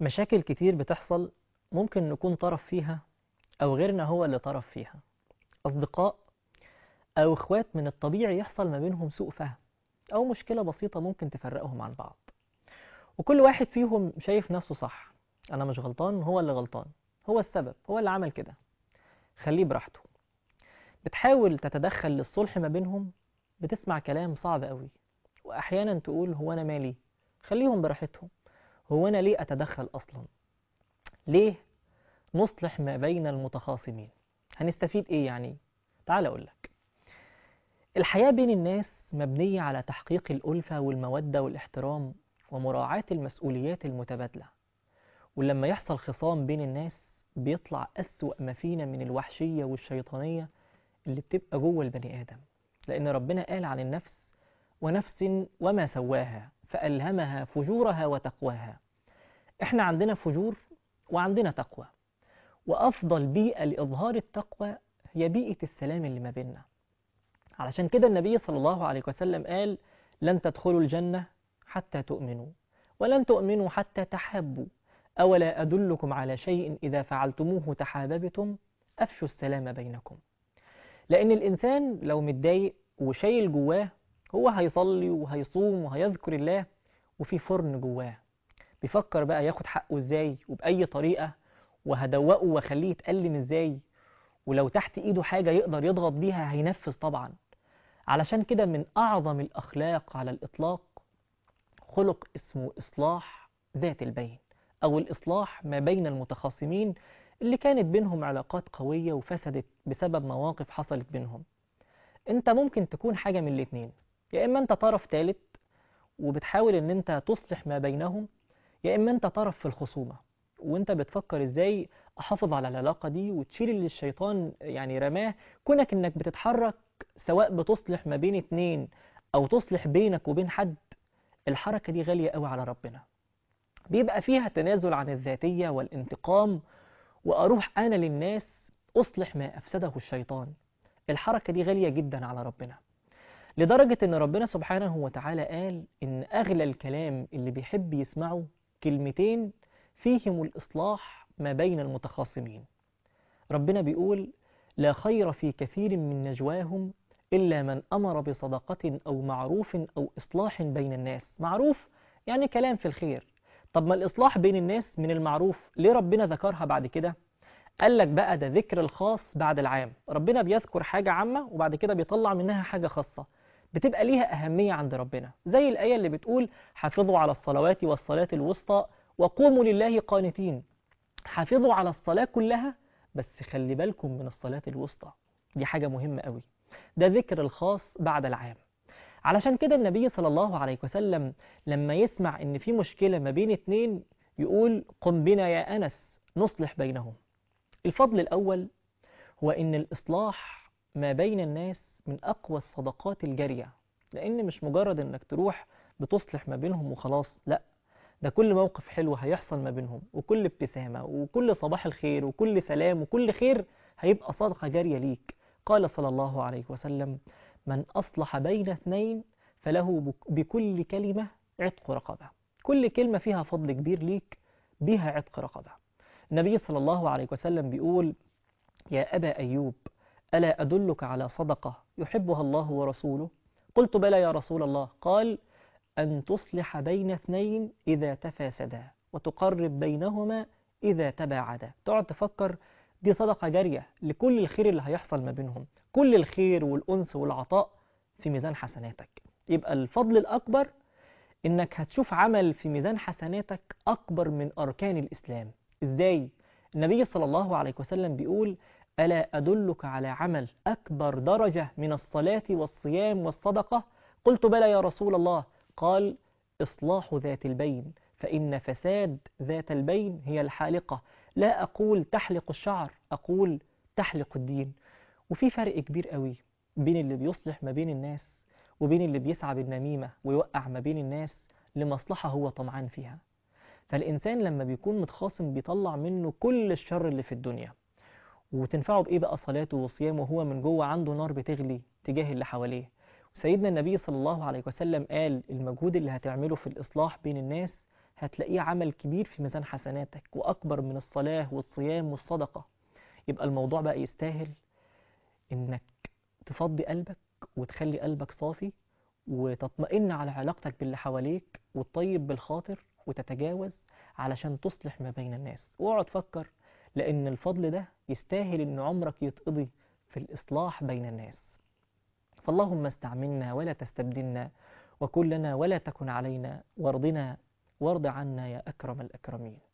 مشاكل كتير بتحصل ممكن نكون طرف فيها أو غيرنا هو اللي طرف فيها أصدقاء أو إخوات من الطبيعي يحصل ما بينهم سوء فهم أو مشكلة بسيطة ممكن تفرقهم عن بعض وكل واحد فيهم شايف نفسه صح أنا مش غلطان هو اللي غلطان هو السبب هو اللي عمل كده خليه براحته بتحاول تتدخل للصلح ما بينهم بتسمع كلام صعب قوي وأحيانا تقول هو أنا مالي خليهم براحتهم هو أنا ليه أتدخل أصلا ليه نصلح ما بين المتخاصمين هنستفيد إيه يعني تعال أقول لك الحياة بين الناس مبنية على تحقيق الألفة والمودة والاحترام ومراعاة المسؤوليات المتبادلة ولما يحصل خصام بين الناس بيطلع أسوأ ما فينا من الوحشية والشيطانية اللي بتبقى جوه البني آدم لأن ربنا قال عن النفس ونفس وما سواها فألهمها فجورها وتقواها احنا عندنا فجور وعندنا تقوى وأفضل بيئة لإظهار التقوى هي بيئة السلام اللي ما بيننا علشان كده النبي صلى الله عليه وسلم قال لن تدخلوا الجنة حتى تؤمنوا ولن تؤمنوا حتى تحابوا أولا أدلكم على شيء إذا فعلتموه تحاببتم أفشوا السلام بينكم لأن الإنسان لو متضايق وشايل جواه هو هيصلي وهيصوم وهيذكر الله وفي فرن جواه بيفكر بقى ياخد حقه ازاي وبأي طريقة وهدوقه واخليه يتألم ازاي ولو تحت ايده حاجة يقدر يضغط بيها هينفذ طبعا علشان كده من أعظم الأخلاق على الإطلاق خلق اسمه إصلاح ذات البين أو الإصلاح ما بين المتخاصمين اللي كانت بينهم علاقات قوية وفسدت بسبب مواقف حصلت بينهم انت ممكن تكون حاجة من الاتنين يا إما انت طرف ثالث وبتحاول ان انت تصلح ما بينهم يا إما انت طرف في الخصومة وانت بتفكر ازاي احافظ على العلاقة دي وتشيل اللي الشيطان يعني رماه كونك انك بتتحرك سواء بتصلح ما بين اتنين او تصلح بينك وبين حد الحركة دي غالية قوي على ربنا بيبقى فيها تنازل عن الذاتية والانتقام وأروح أنا للناس أصلح ما أفسده الشيطان الحركة دي غالية جدا على ربنا لدرجة أن ربنا سبحانه وتعالى قال إن أغلى الكلام اللي بيحب يسمعه كلمتين فيهم الإصلاح ما بين المتخاصمين ربنا بيقول لا خير في كثير من نجواهم إلا من أمر بصدقة أو معروف أو إصلاح بين الناس معروف يعني كلام في الخير طب ما الإصلاح بين الناس من المعروف ليه ربنا ذكرها بعد كده قال لك بقى ده ذكر الخاص بعد العام ربنا بيذكر حاجة عامة وبعد كده بيطلع منها حاجة خاصة بتبقى ليها أهمية عند ربنا زي الآية اللي بتقول حافظوا على الصلوات والصلاة الوسطى وقوموا لله قانتين حافظوا على الصلاة كلها بس خلي بالكم من الصلاة الوسطى دي حاجة مهمة قوي ده ذكر الخاص بعد العام علشان كده النبي صلى الله عليه وسلم لما يسمع ان في مشكلة ما بين اتنين يقول قم بنا يا أنس نصلح بينهم الفضل الأول هو ان الإصلاح ما بين الناس من أقوى الصدقات الجارية لأن مش مجرد انك تروح بتصلح ما بينهم وخلاص لا ده كل موقف حلو هيحصل ما بينهم وكل ابتسامة وكل صباح الخير وكل سلام وكل خير هيبقى صدقة جارية ليك قال صلى الله عليه وسلم من أصلح بين اثنين فله بكل كلمة عتق رقبة كل كلمة فيها فضل كبير ليك بها عتق رقبة النبي صلى الله عليه وسلم بيقول يا أبا أيوب ألا أدلك على صدقة يحبها الله ورسوله قلت بلى يا رسول الله قال أن تصلح بين اثنين إذا تفاسدا وتقرب بينهما إذا تباعدا تقعد تفكر دي صدقة جارية لكل الخير اللي هيحصل ما بينهم كل الخير والأنس والعطاء في ميزان حسناتك يبقى الفضل الأكبر إنك هتشوف عمل في ميزان حسناتك أكبر من أركان الإسلام إزاي؟ النبي صلى الله عليه وسلم بيقول ألا أدلك على عمل أكبر درجة من الصلاة والصيام والصدقة قلت بلى يا رسول الله قال إصلاح ذات البين فإن فساد ذات البين هي الحالقة لا أقول تحلق الشعر أقول تحلق الدين وفي فرق كبير قوي بين اللي بيصلح ما بين الناس وبين اللي بيسعى بالنميمة ويوقع ما بين الناس لمصلحة هو طمعان فيها فالإنسان لما بيكون متخاصم بيطلع منه كل الشر اللي في الدنيا وتنفعه بإيه بقى صلاته وصيامه وهو من جوه عنده نار بتغلي تجاه اللي حواليه سيدنا النبي صلى الله عليه وسلم قال المجهود اللي هتعمله في الإصلاح بين الناس هتلاقيه عمل كبير في ميزان حسناتك وأكبر من الصلاة والصيام والصدقة يبقى الموضوع بقى يستاهل إنك تفضي قلبك وتخلي قلبك صافي وتطمئن على علاقتك باللي حواليك وتطيب بالخاطر وتتجاوز علشان تصلح ما بين الناس واقعد تفكر لأن الفضل ده يستاهل إن عمرك يتقضي في الإصلاح بين الناس فاللهم استعملنا ولا تستبدلنا وكن لنا ولا تكن علينا وارضنا وارض عنا يا أكرم الأكرمين